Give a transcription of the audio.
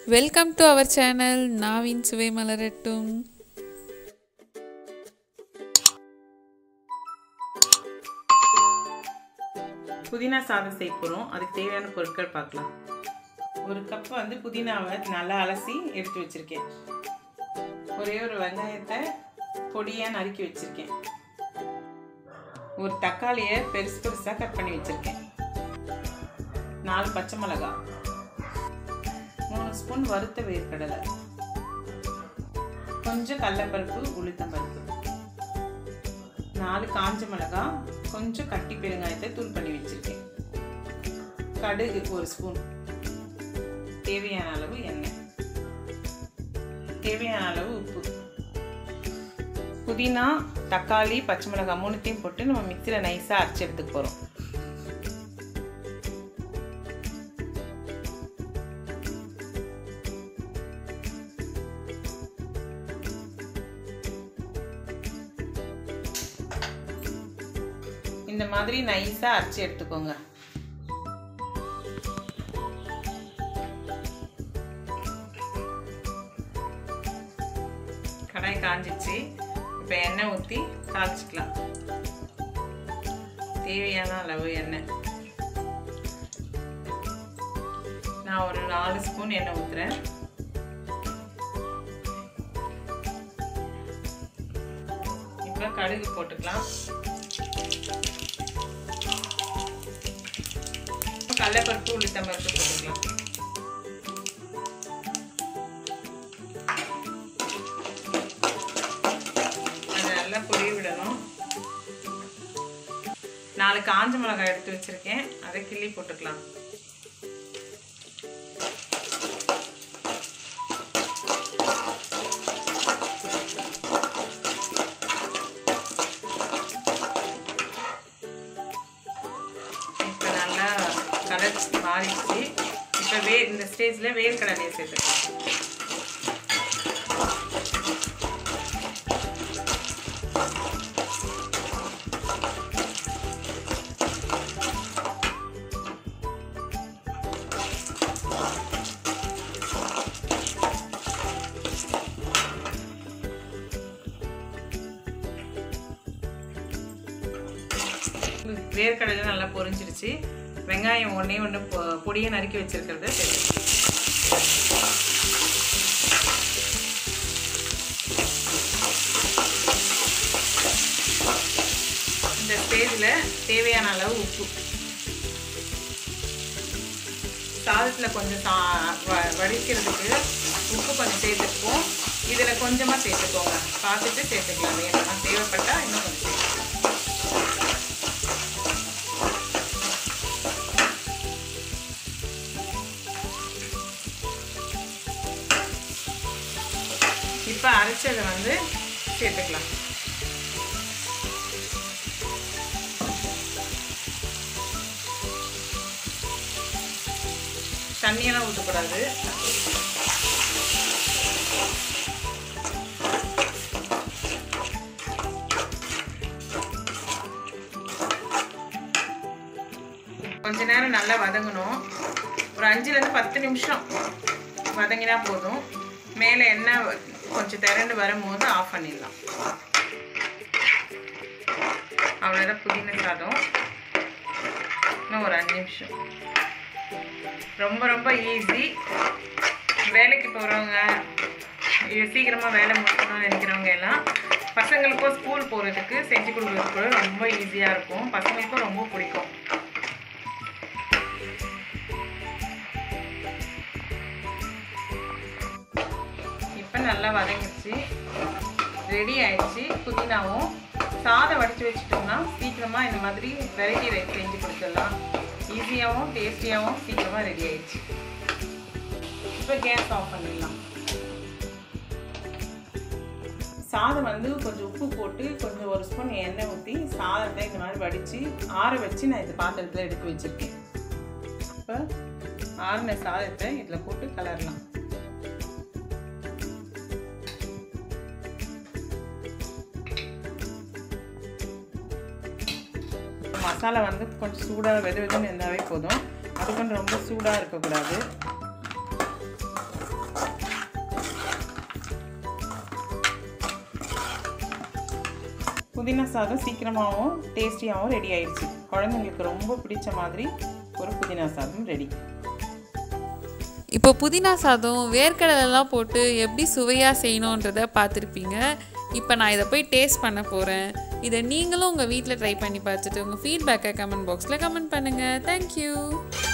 welcome to our channel நாவின் சுவை மலரட்டும் புதினா சாதம் செய்ய போகிறோம் அதுக்கு தேவையான பொருட்கள் பார்க்கலாம் ஒரு கப் வந்து புதினாவை நல்லா அலசி எடுத்து வச்சுருக்கேன் ஒரே ஒரு வெங்காயத்தை பொடியாக நறுக்கி வச்சுருக்கேன் ஒரு தக்காளியை பெருசு பெருசாக கட் பண்ணி வச்சுருக்கேன் நாலு பச்சை மிளகாய் மூணு ஸ்பூன் வறுத்த வேர்க்கடலை கொஞ்சம் கடலப்பருப்பு உளுத்தம்பருப்பு நாலு காஞ்ச மிளகாய் கொஞ்சம் கட்டி பெருங்காயத்தை தூள் பண்ணி வச்சுருக்கேன் கடுகு ஒரு ஸ்பூன் தேவையான அளவு எண்ணெய் தேவையான அளவு உப்பு புதினா தக்காளி பச்சை மிளகாய் மூணுத்தையும் போட்டு நம்ம மிக்சியில் நைஸாக அரைச்சி எடுத்துக்க போகிறோம் இந்த மாதிரி நைஸாக அரைச்சி எடுத்துக்கோங்க கடாய் காஞ்சிச்சு இப்போ எண்ணெய் ஊற்றி தாளிச்சிக்கலாம் தேவையான அளவு எண்ணெய் நான் ஒரு நாலு ஸ்பூன் எண்ணெய் ஊற்றுறேன் இப்போ கடுகு போட்டுக்கலாம் கடலைப்பருப்பு உளுத்தம்பருப்பு போட்டுக்கலாம் அதை நல்லா பொரிய விடணும் நாலு காஞ்ச மிளகாய் எடுத்து வச்சிருக்கேன் அதை கிள்ளி போட்டுக்கலாம் இப்போ நல்லா கலர் மாறிடுச்சு இப்போ வே இந்த ஸ்டேஜில் வேர்க்கடலையை சேர்த்துக்கலாம் வேர்க்கடலை நல்லா பொரிஞ்சிருச்சு வெங்காயம் ஒன்றே ஒன்று பொடியை நறுக்கி வச்சிருக்கிறத சேர்த்து இந்த ஸ்டேஜில் தேவையான அளவு உப்பு சாதத்தில் கொஞ்சம் சா வ- வடிக்கிறதுக்கு உப்பு கொஞ்சம் சேர்த்துப்போம் இதில் கொஞ்சமாக சேர்த்துக்கோங்க பார்த்துட்டு சேர்த்துக்கலாம் வேணும்னா தேவைப்பட்டால் இன்னும் கொஞ்சம் சேர்த்துக்கலாம் இப்போ அரைச்சதை வந்து சேர்த்துக்கலாம் தண்ணியெல்லாம் ஊற்றக்கூடாது கொஞ்ச நேரம் நல்லா வதங்கணும் ஒரு அஞ்சுலேருந்து பத்து நிமிஷம் வதங்கினா போதும் மேலே எண்ணெய் கொஞ்சம் திரண்டு வரும்போது ஆஃப் பண்ணிடலாம் அவ்வளோதான் புதினா சாதம் இன்னும் ஒரு அஞ்சு நிமிஷம் ரொம்ப ரொம்ப ஈஸி வேலைக்கு போகிறவங்க சீக்கிரமாக வேலை முடிக்கணும்னு நினைக்கிறவங்க எல்லாம் பசங்களுக்கும் ஸ்கூல் போகிறதுக்கு செஞ்சு கொடுக்குறதுக்கு கூட ரொம்ப ஈஸியாக இருக்கும் பசங்களுக்கும் ரொம்ப பிடிக்கும் இப்போ நல்லா வதங்கிடுச்சு ரெடி ஆயிடுச்சு புதினாவும் சாதம் வடித்து வச்சுட்டோம்னா சீக்கிரமாக இந்த மாதிரி வெரைட்டி ரைஸ் செஞ்சு கொடுத்துடலாம் ஈஸியாகவும் டேஸ்டியாகவும் சீக்கிரமாக ரெடி ஆயிடுச்சு இப்போ கேஸ் ஆஃப் பண்ணிடலாம் சாதம் வந்து கொஞ்சம் உப்பு போட்டு கொஞ்சம் ஒரு ஸ்பூன் எண்ணெய் ஊற்றி சாதத்தை இந்த மாதிரி வடித்து ஆற வச்சு நான் இந்த பாத்திரத்தில் எடுத்து வச்சுருக்கேன் இப்போ ஆறின சாதத்தை இதில் போட்டு கலரலாம் மசாலா வந்து கொஞ்சம் சூடாக வெது வெதுன்னு இருந்தாவே போதும் அது கொஞ்சம் ரொம்ப சூடாக இருக்கக்கூடாது புதினா சாதம் சீக்கிரமாகவும் டேஸ்டியாகவும் ரெடி ஆயிடுச்சு குழந்தைங்களுக்கு ரொம்ப பிடிச்ச மாதிரி ஒரு புதினா சாதம் ரெடி இப்போ புதினா சாதம் வேர்க்கடலெல்லாம் போட்டு எப்படி சுவையாக செய்யணுன்றதை பார்த்துருப்பீங்க இப்போ நான் இதை போய் டேஸ்ட் பண்ண போகிறேன் இதை நீங்களும் உங்கள் வீட்டில் ட்ரை பண்ணி பார்த்துட்டு உங்கள் ஃபீட்பேக்கை கமெண்ட் பாக்ஸில் கமெண்ட் பண்ணுங்கள் தேங்க்யூ